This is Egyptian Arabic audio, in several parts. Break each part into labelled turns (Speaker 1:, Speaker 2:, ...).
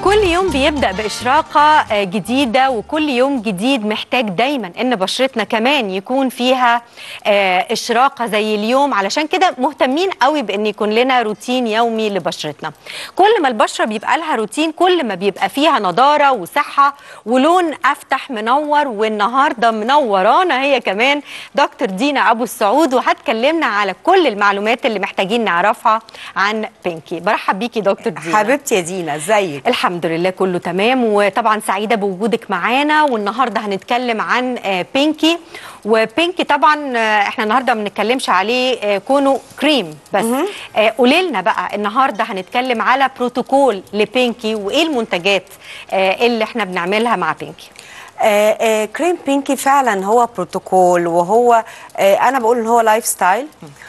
Speaker 1: كل يوم بيبدأ بإشراقة آه، جديدة وكل يوم جديد محتاج دايما إن بشرتنا كمان يكون فيها آه، إشراقة زي اليوم علشان كده مهتمين قوي بإن يكون لنا روتين يومي لبشرتنا كل ما البشرة بيبقى لها روتين كل ما بيبقى فيها نضارة وصحة ولون أفتح منور والنهاردة منورانا هي كمان دكتور دينا أبو السعود وهتكلمنا على كل المعلومات اللي محتاجين نعرفها عن بينكي برحب بيكي دكتور دينا
Speaker 2: حبيبتي يا دينا ازيك
Speaker 1: الحمد لله كله تمام وطبعا سعيده بوجودك معانا والنهارده هنتكلم عن آه، بينكي وبينكي طبعا آه، احنا النهارده ما بنتكلمش عليه آه، كونه كريم بس آه، قولي لنا بقى النهارده هنتكلم على بروتوكول لبينكي وايه المنتجات آه، اللي احنا بنعملها مع بينكي
Speaker 2: آه آه كريم بينكي فعلا هو بروتوكول وهو آه انا بقول ان هو لايف ستايل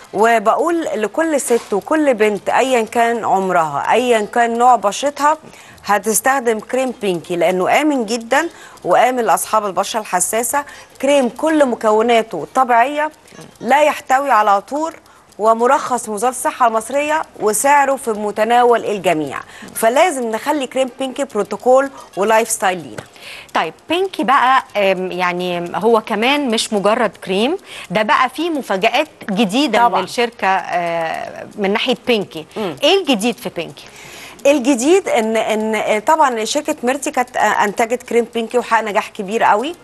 Speaker 2: وبقول لكل ست وكل بنت ايا كان عمرها ايا كان نوع بشرتها هتستخدم كريم بينكي لانه امن جدا وامن لاصحاب البشره الحساسه كريم كل مكوناته طبيعيه لا يحتوي على عطور ومرخص من وزاره الصحه المصريه وسعره في متناول الجميع فلازم نخلي كريم بينكي بروتوكول ولايف ستايل لينا
Speaker 1: طيب بينكي بقى آم، يعني هو كمان مش مجرد كريم ده بقى فيه مفاجآت جديدة
Speaker 2: طبعاً.
Speaker 1: من الشركة آه، من ناحية بينكي ايه الجديد في بينكي؟
Speaker 2: الجديد ان ان طبعا شركه ميرتي كانت انتجت كريم بينكي وحقق نجاح كبير قوي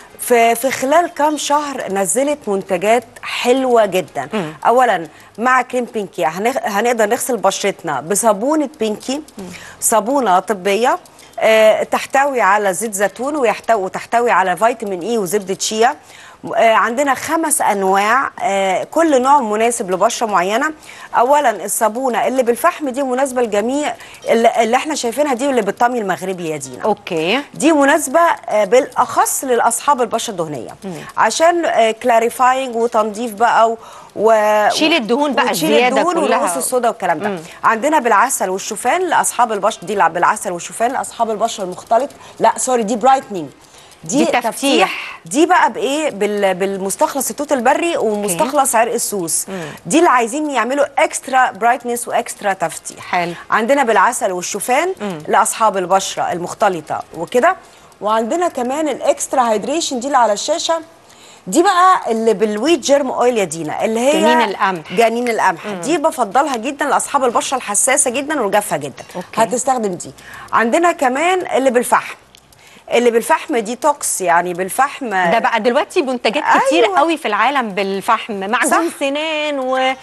Speaker 2: في في خلال كام شهر نزلت منتجات حلوه جدا اولا مع كريم بينكي هنغ- هنقدر نغسل بشرتنا بصابونه بينكي صابونه طبيه آه، تحتوي على زيت زيتون ويحتوي وتحتوي على فيتامين اي وزبده شيا آه، عندنا خمس انواع آه، كل نوع مناسب لبشره معينه اولا الصابونه اللي بالفحم دي مناسبه لجميع اللي اللي احنا شايفينها دي اللي بالطمي المغربي يا دينا
Speaker 1: اوكي
Speaker 2: دي مناسبة آه، بالأخص للأصحاب البشرة الدهنية عشان كلاريفاينج وتنظيف بقى و... و...
Speaker 1: شيل الدهون بقى
Speaker 2: وتشيل
Speaker 1: الزيادة
Speaker 2: الدهون
Speaker 1: كلها.
Speaker 2: والرؤوس السوداء والكلام ده عندنا بالعسل والشوفان لأصحاب البشرة دي بالعسل والشوفان لأصحاب البشرة المختلط لا سوري دي برايتنينج
Speaker 1: دي تفتيح.
Speaker 2: دي بقى بايه بال... بالمستخلص التوت البري ومستخلص عرق السوس دي اللي عايزين يعملوا اكسترا برايتنس واكسترا تفتيح
Speaker 1: حلو.
Speaker 2: عندنا بالعسل والشوفان لاصحاب البشره المختلطه وكده وعندنا كمان الاكسترا هيدريشن دي اللي على الشاشه دي بقى اللي بالويت جيرم اويل يا دينا اللي هي
Speaker 1: جنين القمح.
Speaker 2: جنين القمح دي بفضلها جدا لاصحاب البشره الحساسه جدا والجافه جدا
Speaker 1: أوكي.
Speaker 2: هتستخدم دي عندنا كمان اللي بالفحم اللي بالفحم دي توكس يعني بالفحم
Speaker 1: ده بقى دلوقتي منتجات كتير
Speaker 2: أيوة.
Speaker 1: قوي في العالم بالفحم معجون
Speaker 2: صح.
Speaker 1: سنان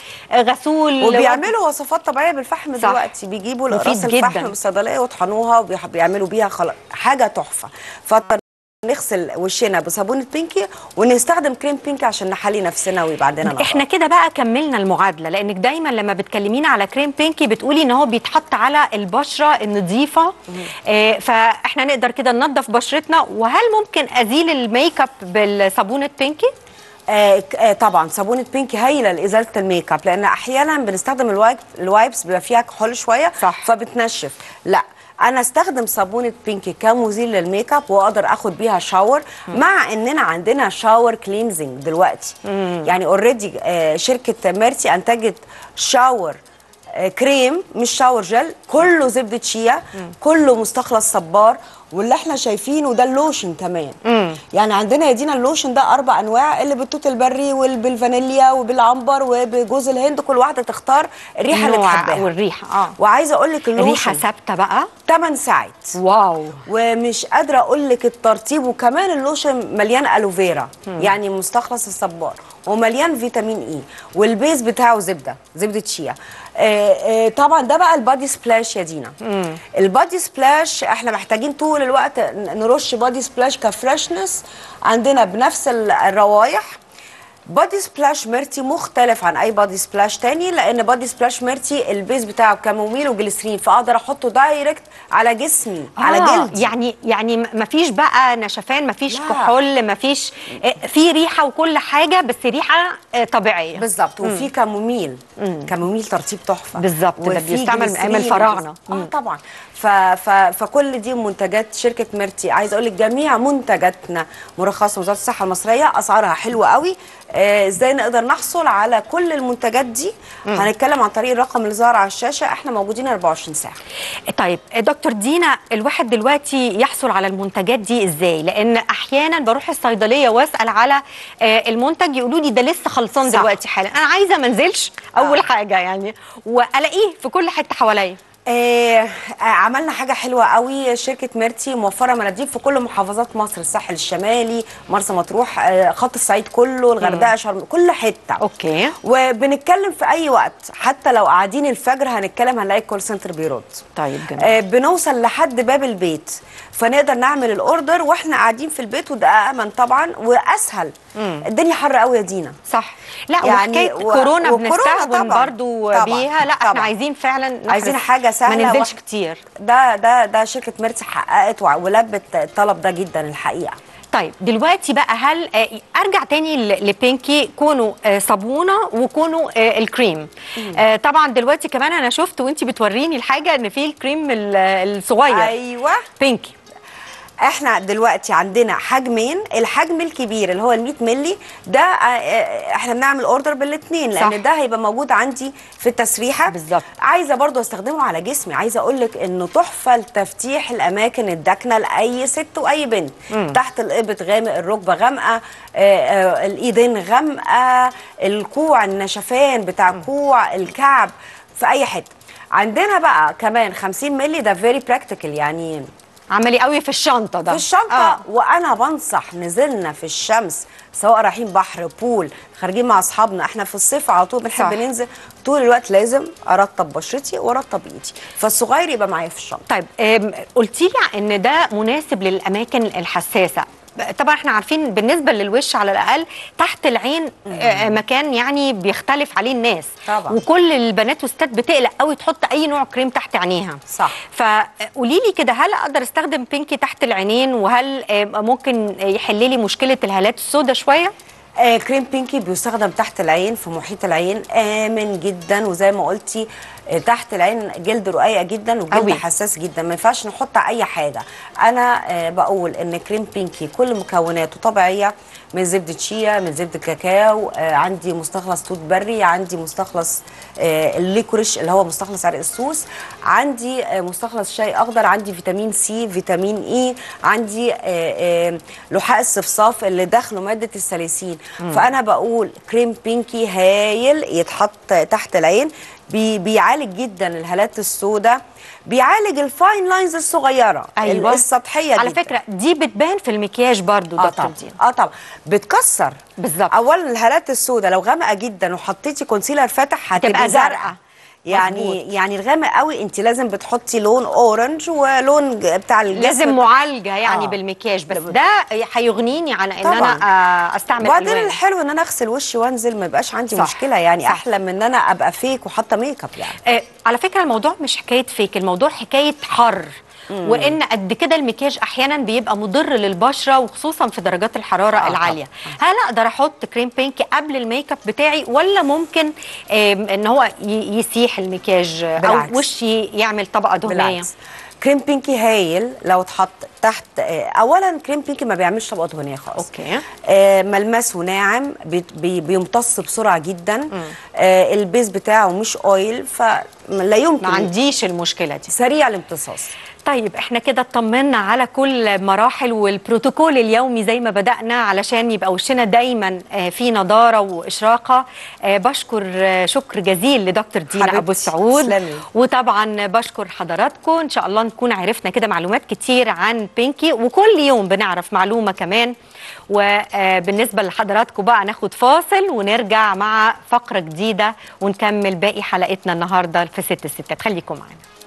Speaker 1: وغسول
Speaker 2: وبيعملوا وصفات طبيعيه بالفحم
Speaker 1: صح.
Speaker 2: دلوقتي بيجيبوا
Speaker 1: مفيد
Speaker 2: راس الفحم
Speaker 1: جداً.
Speaker 2: من الصيدليه ويطحنوها وبيعملوا بيها خل... حاجه تحفه فطر نغسل وشنا بصابونه بينكي ونستخدم كريم بينكي عشان نحلي نفسنا ويبقى عندنا نضاره
Speaker 1: احنا كده بقى كملنا المعادله لانك دايما لما بتكلمينا على كريم بينكي بتقولي ان هو بيتحط على البشره النظيفه آه فاحنا نقدر كده ننظف بشرتنا وهل ممكن ازيل الميك اب بالصابونه بينكي
Speaker 2: آه ك- آه طبعا صابونه بينكي هايله لازاله الميك اب لان احيانا بنستخدم الوايب الوايبس بيبقى فيها كحول شويه
Speaker 1: صح.
Speaker 2: فبتنشف لا انا استخدم صابونه بينكي كمزيل للميك اب واقدر اخد بيها شاور مع اننا عندنا شاور كلينزنج دلوقتي يعني اوريدي شركه ميرتي انتجت شاور آه، كريم مش شاور جل كله زبده شيا كله مستخلص صبار واللي احنا شايفينه ده اللوشن كمان يعني عندنا يا دينا اللوشن ده اربع انواع اللي بالتوت البري والبالفانيليا وبالعنبر وبجوز الهند كل واحده تختار الريحه اللي
Speaker 1: النوع
Speaker 2: تحبها
Speaker 1: والريحه اه
Speaker 2: وعايزه اقول لك
Speaker 1: الريحه
Speaker 2: اللوشن
Speaker 1: ثابته بقى
Speaker 2: 8 ساعات
Speaker 1: واو
Speaker 2: ومش قادره اقول لك الترطيب وكمان اللوشن مليان الوفيرا يعني مستخلص الصبار ومليان فيتامين اي والبيز بتاعه زبده زبده شيا آه آه طبعا ده بقى البادي سبلاش يا دينا البادي سبلاش احنا محتاجين طول الوقت ن- نرش بادي سبلاش كفريشنس عندنا بنفس ال- الروايح بادي سبلاش ميرتي مختلف عن اي بادي سبلاش تاني لان بادي سبلاش ميرتي البيز بتاعه كموميل وجليسرين فاقدر احطه دايركت على جسمي على
Speaker 1: آه،
Speaker 2: جلدي
Speaker 1: يعني يعني م- مفيش بقى نشفان مفيش
Speaker 2: لا.
Speaker 1: كحول مفيش آه، في ريحه وكل حاجه بس ريحه آه، طبيعيه
Speaker 2: بالظبط وفي كموميل كموميل ترطيب تحفه
Speaker 1: بالظبط، ده
Speaker 2: وفي
Speaker 1: بيستعمل من أيام
Speaker 2: جليسرين
Speaker 1: الفراعنة.
Speaker 2: اه طبعا ف ف فكل دي منتجات شركه ميرتي عايزه اقول لك جميع منتجاتنا مرخصه وزاره الصحه المصريه اسعارها حلوه قوي آه، ازاي نقدر نحصل على كل المنتجات دي هنتكلم عن طريق الرقم اللي ظهر على الشاشه احنا موجودين 24 ساعه
Speaker 1: طيب دكتور دينا الواحد دلوقتي يحصل على المنتجات دي ازاي لان احيانا بروح الصيدليه واسال على آه، المنتج يقولوا لي ده لسه خلصان
Speaker 2: صح.
Speaker 1: دلوقتي حالا انا عايزه ما انزلش اول
Speaker 2: آه.
Speaker 1: حاجه يعني والاقيه في كل حته حواليا
Speaker 2: آه آه، عملنا حاجه حلوه قوي شركه ميرتي موفره مناديب في كل محافظات مصر الساحل الشمالي مرسى مطروح آه خط الصعيد كله الغردقه شرم كل حته
Speaker 1: اوكي
Speaker 2: وبنتكلم في اي وقت حتى لو قاعدين الفجر هنتكلم هنلاقي الكول سنتر بيرد
Speaker 1: طيب جميل
Speaker 2: آه، بنوصل لحد باب البيت فنقدر نعمل الاوردر واحنا قاعدين في البيت وده امن طبعا واسهل الدنيا حر قوي يا دينا
Speaker 1: صح لا
Speaker 2: يعني
Speaker 1: وحكايه
Speaker 2: و-
Speaker 1: كورونا
Speaker 2: وكورونا
Speaker 1: بنستهون
Speaker 2: طبعاً،
Speaker 1: برضو
Speaker 2: طبعاً،
Speaker 1: بيها لا احنا
Speaker 2: طبعاً.
Speaker 1: عايزين فعلا نحرص
Speaker 2: عايزين حاجة سهلة
Speaker 1: ما ننزلش
Speaker 2: واحد-
Speaker 1: كتير
Speaker 2: ده ده ده شركه ميرتي حققت وع- ولبت الطلب ده جدا الحقيقه
Speaker 1: طيب دلوقتي بقى هل آه، ارجع تاني ل- لبينكي كونوا آه، صابونه وكونوا آه، الكريم آه، طبعا دلوقتي كمان انا شفت وانت بتوريني الحاجه ان في الكريم ال- الصغير
Speaker 2: ايوه
Speaker 1: بينكي
Speaker 2: احنا دلوقتي عندنا حجمين الحجم الكبير اللي هو ال 100 مللي ده آه، آه، احنا بنعمل اوردر بالاثنين
Speaker 1: صح.
Speaker 2: لان ده هيبقى موجود عندي في التسريحه
Speaker 1: بالظبط.
Speaker 2: عايزه برضو استخدمه على جسمي عايزه اقول لك انه تحفه لتفتيح الاماكن الداكنه لاي ست واي بنت تحت الابط غامق الركبه غامقه آه، آه، الايدين غامقه الكوع النشفان بتاع الكوع الكعب في اي حته عندنا بقى كمان 50 مللي ده فيري براكتيكال يعني
Speaker 1: عملي قوي في الشنطه ده
Speaker 2: في الشنطه
Speaker 1: آه.
Speaker 2: آه. وانا بنصح نزلنا في الشمس سواء رايحين بحر بول خارجين مع اصحابنا احنا في الصيف على طول بنحب
Speaker 1: صح.
Speaker 2: ننزل طول الوقت لازم ارطب بشرتي وارطب ايدي فالصغير يبقى معايا في الشنطه
Speaker 1: طيب آم، قلتي لي ان ده مناسب للاماكن الحساسه طبعا احنا عارفين بالنسبه للوش على الاقل تحت العين آه، مكان يعني بيختلف عليه الناس
Speaker 2: طبعاً.
Speaker 1: وكل البنات والستات بتقلق قوي تحط اي نوع كريم تحت عينيها
Speaker 2: صح.
Speaker 1: فقولي لي كده هل اقدر استخدم بينكي تحت العينين وهل آه، ممكن يحل لي مشكله الهالات السوداء شويه
Speaker 2: آه كريم بينكي بيستخدم تحت العين في محيط العين امن جدا وزي ما قلتي آه تحت العين جلد رقيقه جدا وجلد
Speaker 1: أوي.
Speaker 2: حساس جدا ما ينفعش نحط اي حاجه انا آه بقول ان كريم بينكي كل مكوناته طبيعيه من زبده شيا من زبده كاكاو آه عندي مستخلص توت بري عندي مستخلص آه الليكوريش اللي هو مستخلص عرق السوس عندي آه مستخلص شاي اخضر عندي فيتامين سي فيتامين اي عندي آه آه لحاء الصفصاف اللي داخله ماده السليسين فانا بقول كريم بينكي هايل يتحط تحت العين بي بيعالج جدا الهالات السوداء بيعالج الفاين لاينز الصغيره
Speaker 1: أيوة.
Speaker 2: السطحيه
Speaker 1: على
Speaker 2: جداً.
Speaker 1: فكره دي بتبان في المكياج برضو
Speaker 2: اه
Speaker 1: دكتور
Speaker 2: طبعا
Speaker 1: دينا
Speaker 2: اه طبعا بتكسر
Speaker 1: بالظبط.
Speaker 2: اولا الهالات السوداء لو غامقه جدا وحطيتي كونسيلر فاتح
Speaker 1: هتبقى
Speaker 2: هتبقى
Speaker 1: زرقاء.
Speaker 2: زرقاء يعني
Speaker 1: مظبوط.
Speaker 2: يعني الغامق قوي انت لازم بتحطي لون اورنج ولون ج- بتاع الجسم
Speaker 1: لازم معالجه يعني
Speaker 2: آه.
Speaker 1: بالمكياج بس ده هيغنيني عن ان
Speaker 2: طبعاً.
Speaker 1: انا آه، استعمل
Speaker 2: وبعدين
Speaker 1: ألوان.
Speaker 2: الحلو ان انا اغسل وشي وانزل ما يبقاش عندي
Speaker 1: صح.
Speaker 2: مشكله يعني
Speaker 1: صح.
Speaker 2: احلى من ان انا ابقى فيك وحاطه ميك اب يعني
Speaker 1: آه، على فكره الموضوع مش حكايه فيك الموضوع حكايه حر وان قد كده المكياج احيانا بيبقى مضر للبشره وخصوصا في درجات الحراره
Speaker 2: آه،
Speaker 1: العاليه هل اقدر احط كريم بينك قبل الميك اب بتاعي ولا ممكن آم، ان هو ي- يسيح المكياج آه، او
Speaker 2: بالعكس.
Speaker 1: وشي يعمل طبقه دهنيه
Speaker 2: بالعكس كريم بينكي هايل لو اتحط تحت آه، اولا كريم بينكي ما بيعملش طبقه دهنيه خالص
Speaker 1: أوكي.
Speaker 2: آه ملمسه ناعم بي بي بيمتص بسرعه جدا آه البيز بتاعه مش اويل فلا يمكن
Speaker 1: ما عنديش المشكله دي
Speaker 2: سريع الامتصاص
Speaker 1: طيب احنا كده اطمنا على كل مراحل والبروتوكول اليومي زي ما بدأنا علشان يبقى وشنا دايما آه، في نضارة وإشراقة آه، بشكر آه، شكر جزيل لدكتور دينا
Speaker 2: حبيبتي،
Speaker 1: أبو سعود
Speaker 2: تسلمي.
Speaker 1: وطبعا بشكر حضراتكم إن شاء الله نكون عرفنا كده معلومات كتير عن بينكي وكل يوم بنعرف معلومة كمان وبالنسبة لحضراتكم بقى ناخد فاصل ونرجع مع فقرة جديدة ونكمل باقي حلقتنا النهاردة في ست الستات خليكم معنا